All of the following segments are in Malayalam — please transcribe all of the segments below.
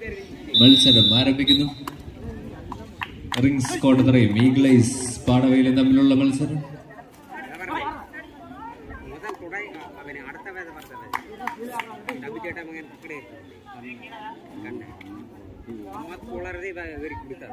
മത്സരം ആരംഭിക്കുന്നു റിങ്സ് കോട്ടത്തറയും ഈഗ്ലൈസ് പാടവയിലും തമ്മിലുള്ള മത്സരം ಮೊದಲು ಕೂಡ ಅವನೇ ಆಡ್ತವೆ ಅದು ಬರ್ತದೆ ಡಬ್ಬಿ ಚೇಟ ಮಗನ ಕಡೆ ಕಂಡ ಮೂವತ್ತು ಕೋಳರದೇ ಇವರಿಗೆ ಕುಡಿತಾರೆ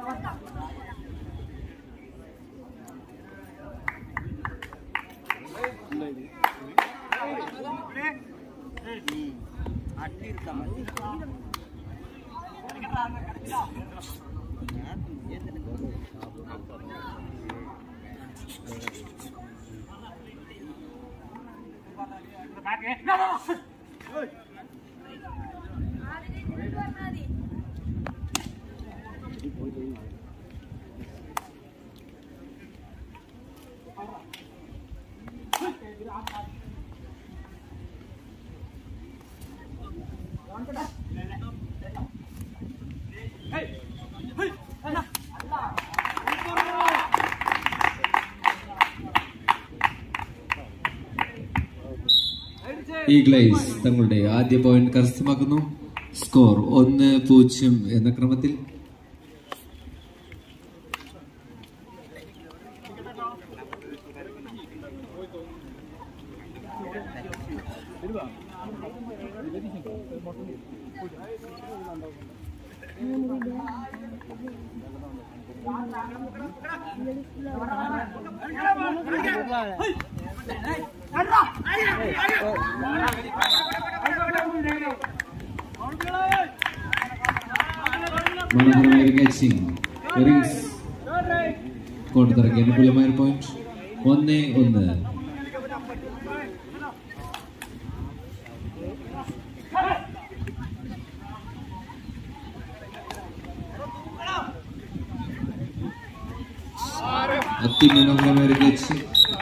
ഈഗ്ലൈസ് തങ്ങളുടെ ആദ്യ പോയിന്റ് കരസ്ഥമാക്കുന്നു സ്കോർ ഒന്ന് പൂജ്യം എന്ന ക്രമത്തിൽ മനോഹരമായ കാച്ചിങ് റിങ്സ് കോട്ടത്തിറക്കി അനുകൂലമായ പോയിന്റ് ഒന്ന് ഒന്ന് അതിമനോഹരമായ ഒരു കാച്ച്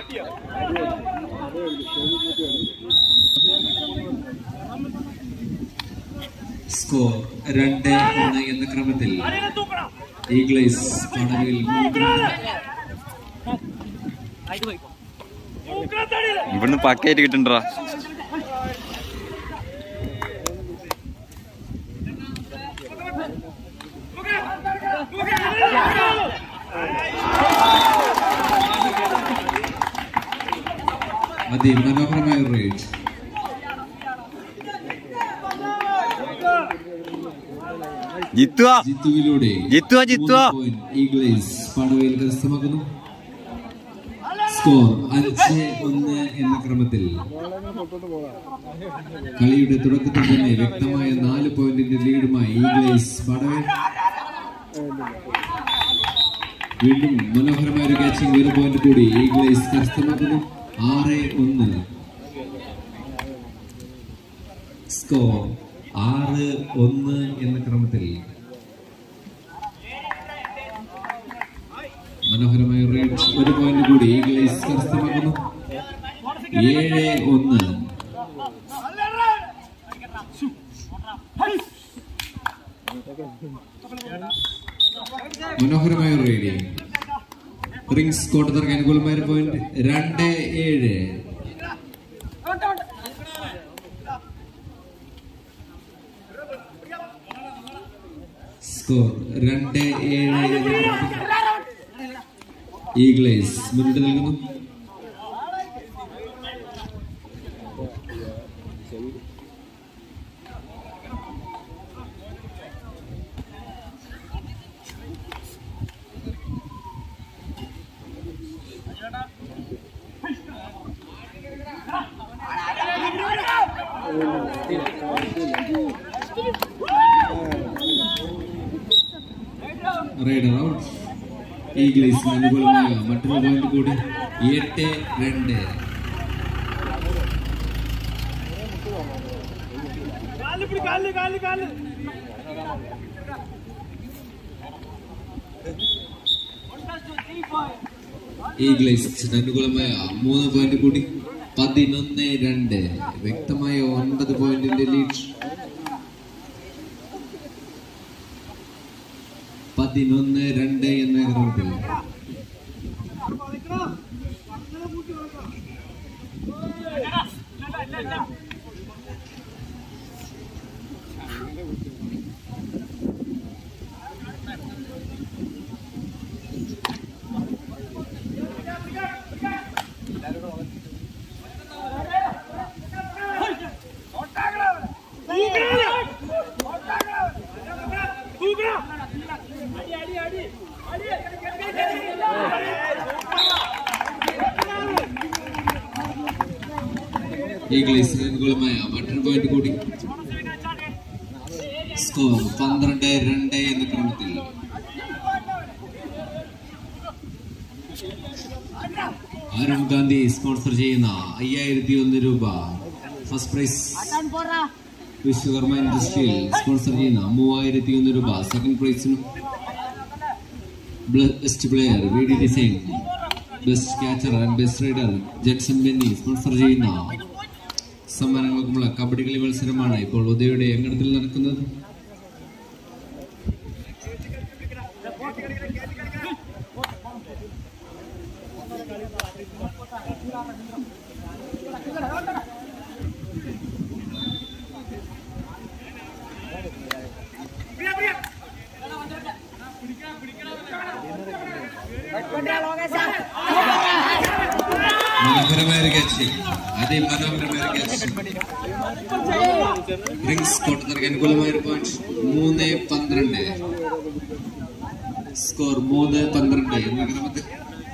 സ്കോർ രണ്ട് ഒന്ന് എന്ന ക്രമത്തിൽ ഈഗ്ലൈസ് പടവിൽ ഇവിടുന്ന് പക്കയായിട്ട് കിട്ടണ്ടാ അതിമനോഹരമായ ഒരു റേറ്റ് ജിത്തുവാ ജിത്തുവിലൂടെ ജിത്തുവാ, ജിത്തുവാ. മൂന്ന് point ഈഗ്ലൈസ് പടവയിൽ കരസ്ഥമാക്കുന്നു സ്കോർ അഞ്ച് ഒന്ന് എന്ന ക്രമത്തിൽ കളിയുടെ തുടക്കത്തിൽ തന്നെ വ്യക്തമായ നാല് പോയിന്റിന്റെ ലീഡുമായി ഈഗ്ലൈസ് പടവേൽ വീണ്ടും മനോഹരമായ ഒരു കാച്ചിങ് ഒരു പോയിന്റ് കൂടി ഈഗ്ലൈസ് കരസ്ഥമാക്കുന്നു ആറ് ഒന്ന് സ്കോർ ആറ് ഒന്ന് എന്ന ക്രമത്തിൽ മനോഹരമായ റേറ്റ് ഒരു പോയിന്റ് കൂടി ഈഗ്ലൈസ് കരസ്ഥമാക്കുന്നു ഏഴ് ഒന്ന് മനോഹരമായ റേഡിയം റിങ്സ് കോട്ടത്തർക്ക് അനുകൂലമായ ഒരു പോയിന്റ് രണ്ട് ഏഴ് സ്കോർ രണ്ട് ഏഴ് എന്ന ക്രമത്തിൽ ഈഗ്ലൈസ് മുന്നിട്ട് നൽകുന്നു റൈഡർ ഔട്ട് ഈഗ്ലൈസിന് അനുകൂലമായ മറ്റൊരു പോയിന്റ് കൂടി എട്ട് രണ്ട് ഈഗ്ലൈസിന് അനുകൂലമായ മൂന്ന് പോയിന്റ് കൂടി പതിനൊന്ന് രണ്ട് വ്യക്തമായ ഒൻപത് പോയിന്റിന്റെ ലീഡ് പതിനൊന്ന് രണ്ട് എന്ന ക്രമത്തിൽ ഈഗിൾസ് അനുകൂലമായ മറ്റൊരു പോയിന്റ് കൂടി സ്കോർ പന്ത്രണ്ട് രണ്ട് എന്ന ക്രമത്തിൽ അരുൺ ഗാന്ധി സ്പോൺസർ ചെയ്യുന്ന അയ്യായിരത്തി ഒന്ന് രൂപ ഫസ്റ്റ് പ്രൈസ് വിശ്വകർമ്മ ഇൻഡസ്ട്രിയിൽ സ്പോൺസർ ചെയ്യുന്ന മൂവായിരത്തി ഒന്ന് രൂപ സെക്കൻഡ് പ്രൈസിനും best player V D design best catcher and best raider Jackson Benny sponsor ചെയ്യുന്ന സമ്മാനങ്ങൾക്കുമുള്ള കബഡി കളി മത്സരമാണ് ഇപ്പോൾ ഉദയയുടെ അങ്കണത്തിൽ നടക്കുന്നത് മനോഹരമായ ഒരു ക്യാച്ച് അതിമനോഹരമായ ഒരു ക്യാച്ച് റിങ്സ് കോട്ടത്തർക്ക് അനുകൂലമായ ഒരു പോയിന്റ് മൂന്ന് പന്ത്രണ്ട് സ്കോർ മൂന്ന് പന്ത്രണ്ട് എന്ന ക്രമത്തിൽ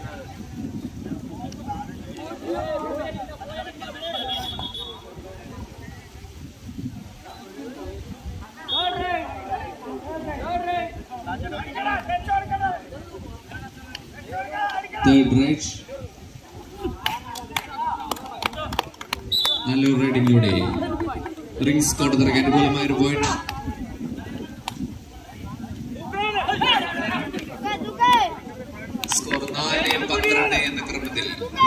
തേർഡ് റൈറ്റ് നല്ലൊരു റൈഡിങ്ങിലൂടെ റിങ്സ് കോട്ടത്തർക്ക് അനുകൂലമായ ഒരു പോയിന്റ് സ്കോർ നാല് പന്ത്രണ്ട് എന്ന ക്രമത്തിൽ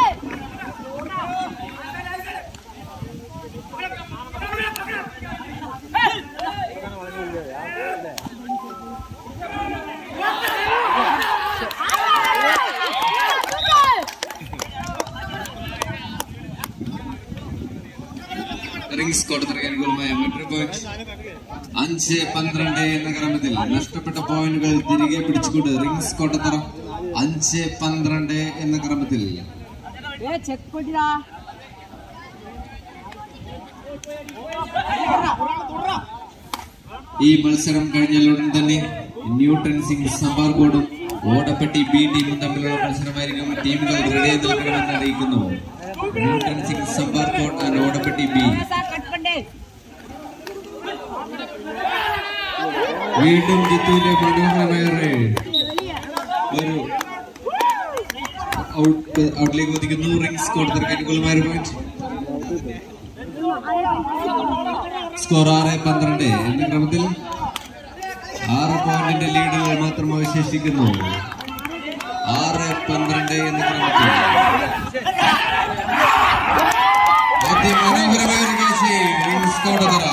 റിങ്സ് കോട്ടത്തർക്ക് അനുകൂലമായ മറ്റൊരു പോയിന്റ് അഞ്ച് പന്ത്രണ്ട് എന്ന ക്രമത്തിൽ നഷ്ടപ്പെട്ട പോയിന്റുകൾ തിരികെ പിടിച്ചുകൊണ്ട് റിങ്സ് കോട്ടത്തറ അഞ്ച് പന്ത്രണ്ട് എന്ന ക്രമത്തിൽ ಚೆಕ್ ಕೊಟ್ಟಿರಾ ഈ മത്സരം കഴിഞ്ഞാൽ ഉടൻ തന്നെ ന്യൂട്ടൺ സിംഗ് സമ്പാർ ബോർഡും ഓടപ്പെട്ടി ബി ടീമും തമ്മിലുള്ള മത്സരമായിരിക്കും ടീമുകൾ റെഡി നിൽക്കണമെന്ന് അറിയിക്കുന്നു ന്യൂട്ടൺ സിംഗ് സമ്പാർ കോട്ട് ആൻഡ് ഓടപ്പെട്ടി ബി ಸರ್ ಕಟ್ಕೊಂಡೆ വീണ്ടും ജിത്തുവിന്റെ മനോഹരമായ റൈഡ് ഒരു ഔട്ട് ഔട്ടിലേക്ക് ഒതുക്കുന്നു റിങ്സ് കൊടുത്തിരിക്കാൻ അനുകൂലമായ ഒരു പോയിന്റ് സ്കോർ ആറ് പന്ത്രണ്ട് എന്ന ക്രമത്തിൽ ആറ് പോയിന്റിന്റെ ലീഡുകൾ മാത്രം അവശേഷിക്കുന്നു ആറ് പന്ത്രണ്ട് എന്ന ക്രമത്തിൽ അതിമനോഹരമായ ഒരു കേസ് റിങ്സ് കോടതറ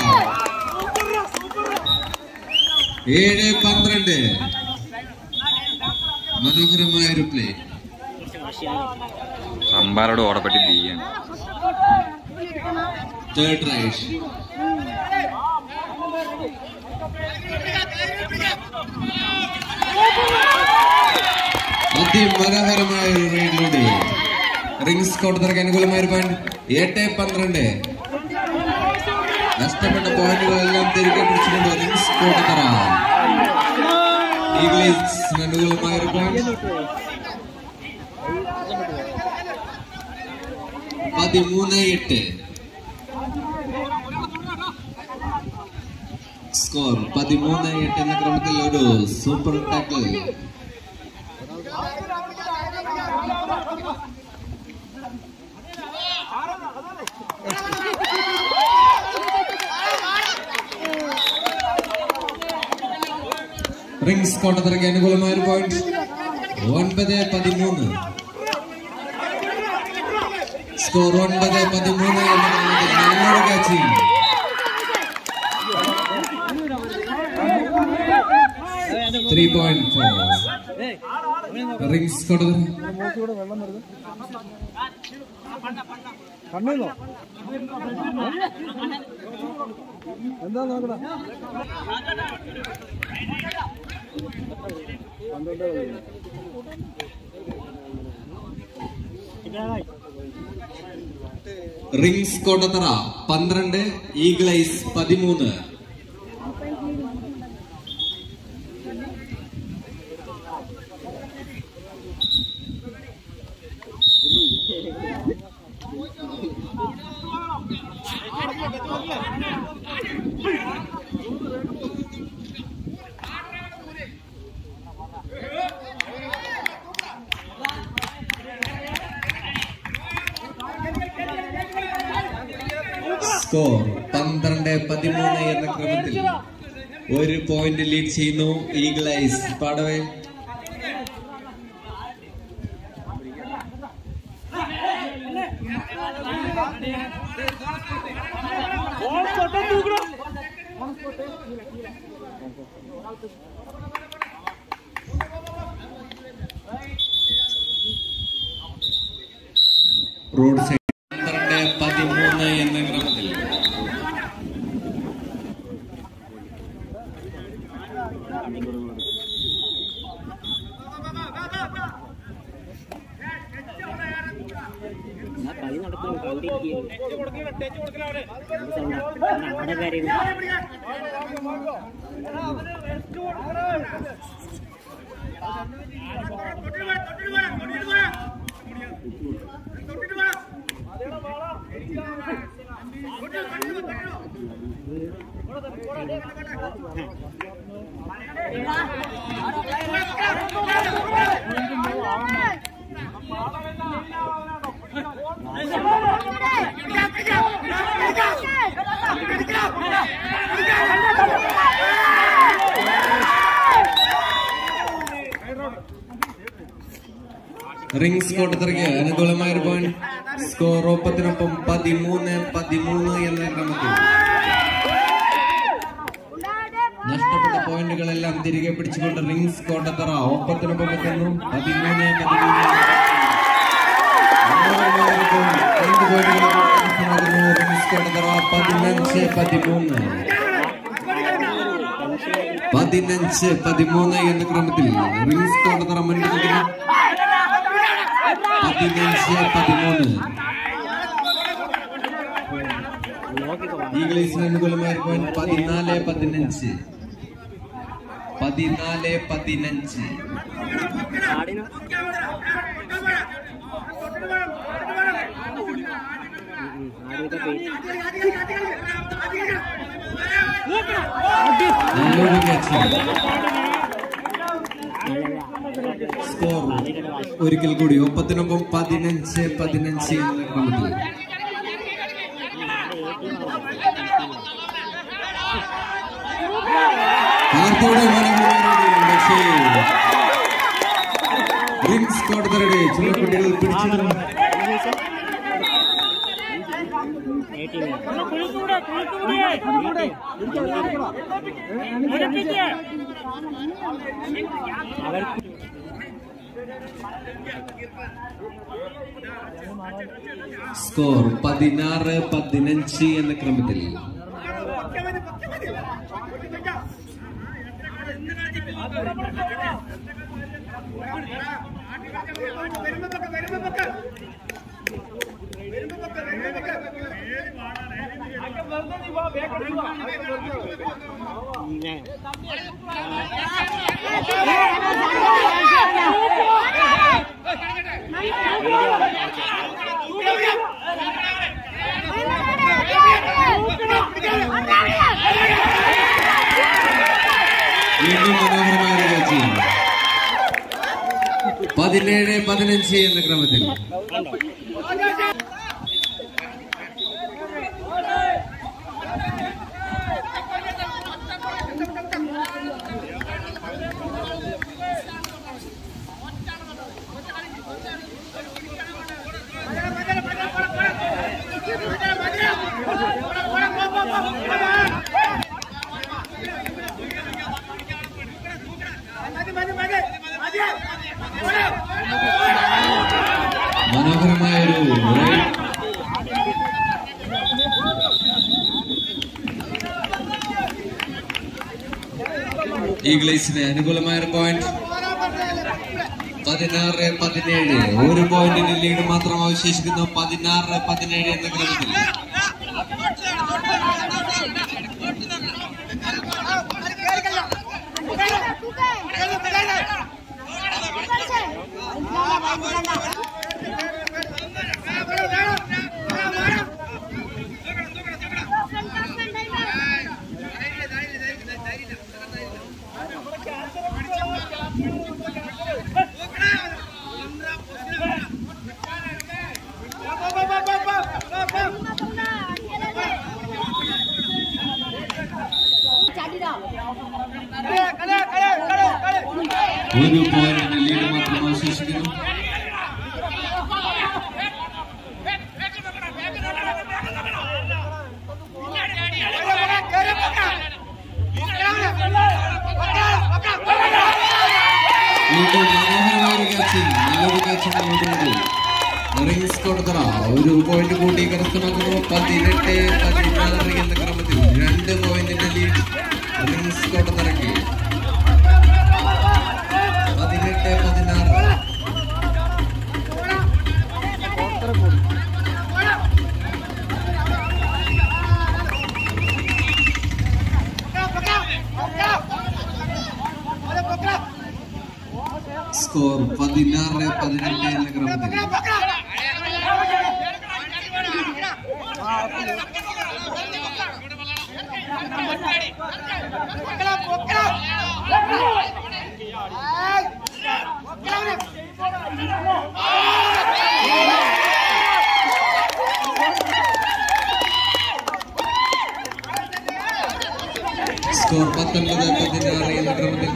ഏഴ് പന്ത്രണ്ട് മനോഹരമായ ഒരു പ്ലേ അമ്പാരോട് ഓടപ്പെട്ടി ബിയാണ് തേർഡ് റൈറ്റ് അതിമനോഹരമായ ഒരു റൈഡിലൂടെ റിങ്സ് കോട്ടത്തർക്ക് അനുകൂലമായ ഒരു പോയിന്റ് എട്ട് പന്ത്രണ്ട് നഷ്ടപ്പെട്ട പോയിന്റുകളെല്ലാം തിരികെ പിടിച്ചുകൊണ്ട് റിങ്സ് കോട്ടത്തറ ഈഗിൾസ് അനുകൂലമായ ഒരു പോയിന്റ് പതിമൂന്ന് എട്ട് സ്കോർ പതിമൂന്ന് എട്ട് എന്ന ക്രമത്തിൽ ഒരു സൂപ്പർ ടാക്കിൾ റിങ്സ് കോട്ടത്തറയ്ക്ക് അനുകൂലമായ ഒരു പോയിന്റ് ഒൻപത് പതിമൂന്ന് സ്കോർ ഒൻപത് പതിമൂന്ന് എന്ന ക്രമത്തിൽ നല്ലൊരു catching three point four rings കൊടുത്തത് കണ്ണീന്നോ എന്താ നോക്കണ റിങ്സ് കോട്ടത്തറ പന്ത്രണ്ട് ഈഗ്ലൈസ് പതിമൂന്ന് സ്കോർ പന്ത്രണ്ട് പതിമൂന്ന് എന്ന ക്രമത്തിൽ ഒരു പോയിന്റ് ലീഡ് ചെയ്യുന്നു ഈഗിളൈസ് പാടവേ റോഡ് സൈഡ് പന്ത്രണ്ട് പതിമൂന്ന് എന്ന ക്രമത്തിൽ ഞാൻ കളി നടക്കുന്നു കളി നമ്മുടെ കാര്യം റിംഗ്സ് കോട്ടത്തിറക്കിയ അനുകൂലമായ ഒരു പോയിന്റ് സ്കോർ ഒപ്പത്തിനൊപ്പം പതിമൂന്ന് പതിമൂന്ന് എന്ന ക്രമത്തിൽ നഷ്ടപ്പെട്ട പോയിന്റുകളെല്ലാം തിരികെ പിടിച്ചുകൊണ്ട് റിംഗ്സ് കോട്ടത്തറ ഒപ്പത്തിനൊപ്പം എത്തുന്നു പതിമൂന്ന് പതിമൂന്ന് അനുകൂലമായ ഒരു point. രണ്ട് പോയിന്റുകൾ കരസ്ഥമാക്കുന്നു. റിംഗ്സ് കോട്ടത്തറ പതിനഞ്ച് പതിമൂന്ന് പതിനഞ്ച് പതിമൂന്ന് എന്ന ക്രമത്തിൽ റിംഗ്സ് കോട്ടത്തറ മുന്നിൽ നിൽക്കുന്നു പതിനഞ്ച് പതിമൂന്ന് ഈഗിൾസിന് അനുകൂലമായ ഒരു പോയിന്റ് പതിനാല് പതിനഞ്ച് പതിനാല് പതിനഞ്ച് ആടിനോ ആദ്യത്തെ പേര് നല്ലൊരു catch. സ്കോർ ഒരിക്കൽ കൂടി ഒപ്പത്തിനൊപ്പം പതിനഞ്ച് പതിനഞ്ച് എന്ന ക്രമത്തിൽ കാർത്തിയുടെ മനോഹരമായ പക്ഷേ റിംഗ്സ് കോടതരുടെ ചുമക്കുട്ടികൾ പിടിച്ചിരുന്നു അവർക്ക് സ്കോർ പതിനാറ് പതിനഞ്ച് എന്ന ക്രമത്തിൽ ഞാൻ വീണ്ടും മനോഹരമായ ഒരു catch. പതിനേഴ് പതിനഞ്ച് എന്ന ക്രമത്തിൽ മനോഹരമായ ഒരു റൈഡ് ഈഗ്ലേസിന് അനുകൂലമായ ഒരു പോയിന്റ് പതിനാറ് പതിനേഴ് ഒരു പോയിന്റിന് ലീഡ് മാത്രം അവശേഷിക്കുന്നു പതിനാറ് പതിനേഴ് എന്ന ക്രമത്തിൽ Thank you. ഒരു പോയിന്റിന്റെ ലീഡ് മാത്രം അവശേഷിക്കുന്നു വീണ്ടും മനോഹരമായ ഒരു കാച്ചിങ് നല്ലൊരു കാച്ചിങ് മുന്നോട്ടുണ്ട് റിങ്സ് കൊടുത്തറ ഒരു പോയിന്റ് കൂടി കരസ്ഥമാക്കുന്നു പതിനെട്ട് പതിനാറ് എന്ന ക്രമത്തിൽ രണ്ട് പോയിന്റിന്റെ ലീഡ് റിങ്സ് കൊടുത്തറയ്ക്ക് പതിനെട്ട് പതിനാറ് സ്കോർ പതിനാറ് പതിനെട്ട് എന്ന ക്രമത്തിൽ സ്കോർ പത്തൊൻപത് പതിനാറ് എന്ന ക്രമത്തിൽ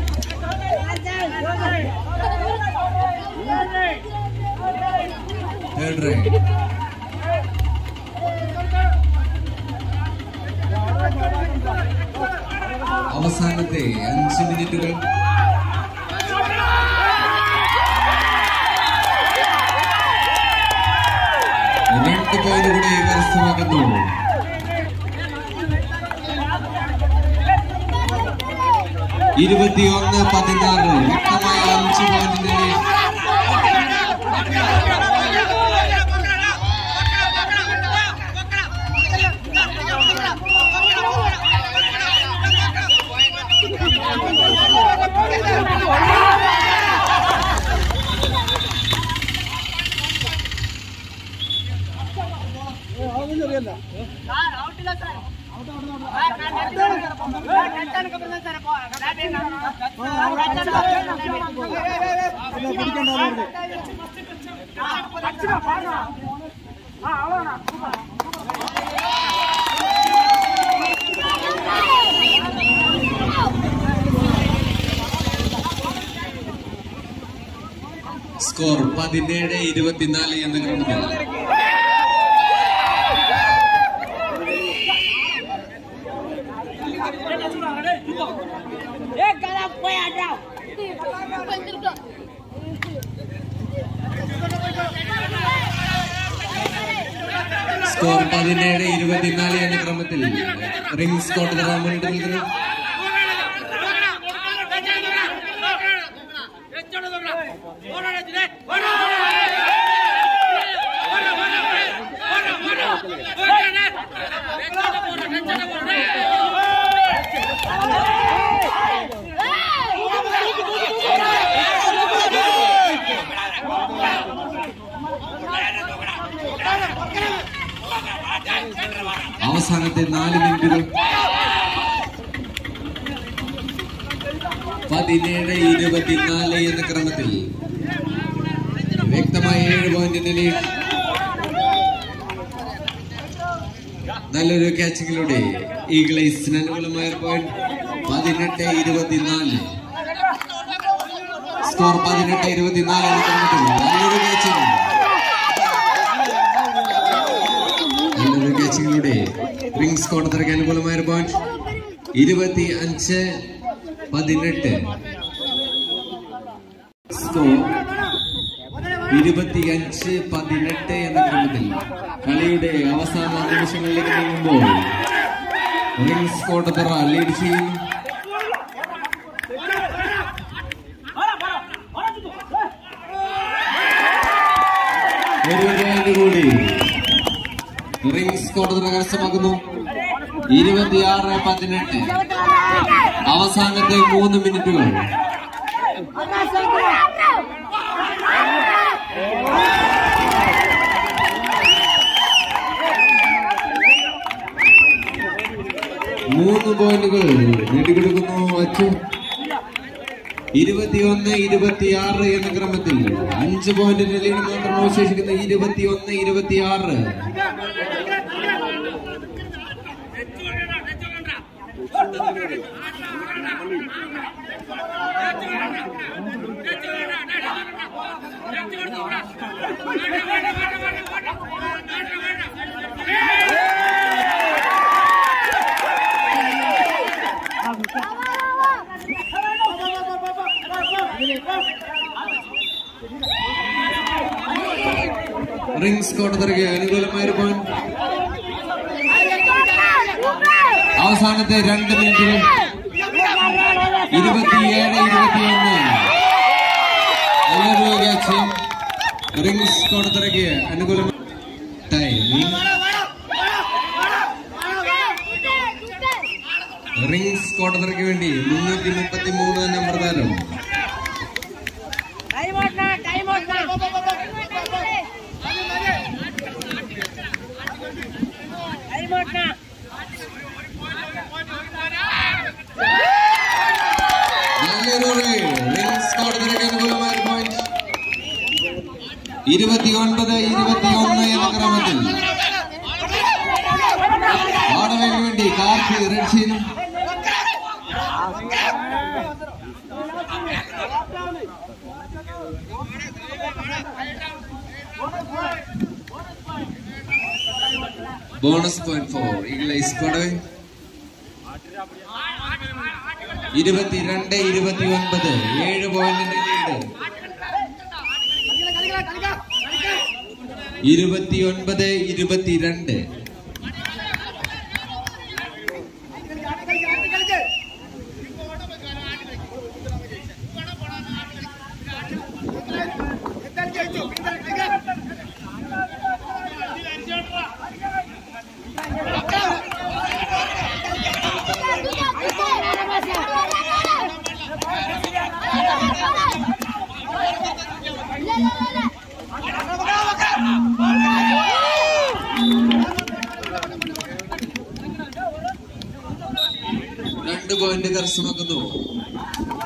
തേർഡ് റൈഡ് അവസാനത്തെ അഞ്ച് മിനിറ്റുകൾ രണ്ട് പോയിന്റ് കൂടി കരസ്ഥമാക്കുന്നു ഇരുപത്തിയൊന്ന് പതിനാറ് വ്യക്തമായ അഞ്ച് പോയിന്റിന്റെ lead. അതൊന്നും ചെറിയല്ല പിന്നെ പിടിക്കണ്ട സ്കോർ പതിനേഴ് ഇരുപത്തിനാല് എന്ന ക്രമത്തിൽ Eh, kalau kue ada. Score പതിനേഴ് ഇരുപത്തിനാല് എന്ന ക്രമത്തിൽ റിംഗ്സ് കോട്ട് മുന്നിട്ട് നിൽക്കുന്നു അവസാനത്തെ നാല് മിനിറ്റുകൾ പതിനേഴ് ഇരുപത്തിനാല് എന്ന ക്രമത്തിൽ വ്യക്തമായ ഏഴ് പോയിന്റിന്റെ ലീഡ് നല്ലൊരു ക്യാച്ചിങ്ങിലൂടെ ഈഗിളൈസിന് അനുകൂലമായ ഒരു പോയിന്റ് പതിനെട്ട് ഇരുപത്തിനാല് സ്കോർ പതിനെട്ട് ഇരുപത്തിനാല് എന്ന ക്രമത്തിൽ നല്ലൊരു ക്യാച്ചിങ് നല്ലൊരു ക്യാച്ചിങ്ങിലൂടെ റിംഗ്സ് കോട്ടത്തിറക്കി അനുകൂലമായ ഒരു പോയിന്റ് ഇരുപത്തി അഞ്ച് പതിനെട്ട് സ്കോർ ഇരുപത്തിയഞ്ച് പതിനെട്ട് എന്ന ക്രമത്തിൽ കളിയുടെ അവസാന നിമിഷങ്ങളിലേക്ക് നീങ്ങുമ്പോൾ റിംഗ്സ് കോട്ടത്തറ ലീഡ് ചെയ്യുന്നു ഒരു പോയിന്റ് കൂടി റിംഗ്സ് കോട്ടത്തറ കരസ്ഥമാക്കുന്നു ഇരുപത്തിയാറ് പതിനെട്ട് അവസാനത്തെ മൂന്ന് മിനിറ്റുകൾ മൂന്ന് പോയിന്റുകൾ നേടിക്കൊടുക്കുന്നു അച്ചു ഇരുപത്തിയൊന്ന് ഇരുപത്തിയാറ് എന്ന ക്രമത്തിൽ അഞ്ച് പോയിന്റിന്റെ ലീഡ് മാത്രം അവശേഷിക്കുന്ന ഇരുപത്തിയൊന്ന് ഇരുപത്തിയാറ് റിങ്സ് കോട്ടത്തറയ്ക്ക് അനുകൂലമായ ഒരു പോയിന്റ് അവസാനത്തെ രണ്ട് മിനിറ്റുകൾ ഇരുപത്തിയേഴ് ഇരുപത്തിയൊന്ന് നല്ലൊരു ക്യാച്ച് റിങ്സ് കോട്ടത്തറയ്ക്ക് അനുകൂലമായ ടൈമിംഗ് റിങ്സ് കോട്ടത്തറയ്ക്ക് വേണ്ടി മുന്നൂറ്റി മുപ്പത്തി മൂന്ന് നമ്പർ താരം ടൈം ഓട്ടണ ടൈം ഓട്ടണ ടൈം ഓട്ടണ നല്ലൊരു റിങ്സ് കോട്ടത്തറയ്ക്ക് അനുകൂലമായ ഒരു പോയിന്റ് ഇരുപത്തി ഒൻപത് ഇരുപത്തി ഒന്ന് എന്ന ക്രമത്തിൽ ഓടവേന് വേണ്ടി കാർത്തി റഷ്യൻ ബോണസ് പോയിന്റ് ഫോർ ഇംഗ്ലീഷ് കോടവേ ഇരുപത്തിരണ്ട് ഇരുപത്തി ഒൻപത് ഏഴ് പോയിന്റിന്റെ ലീഡ് ഇരുപത്തി ഒൻപത് ഇരുപത്തിരണ്ട് രണ്ട് പോയിന്റ് കരസ്ഥമാക്കുന്നു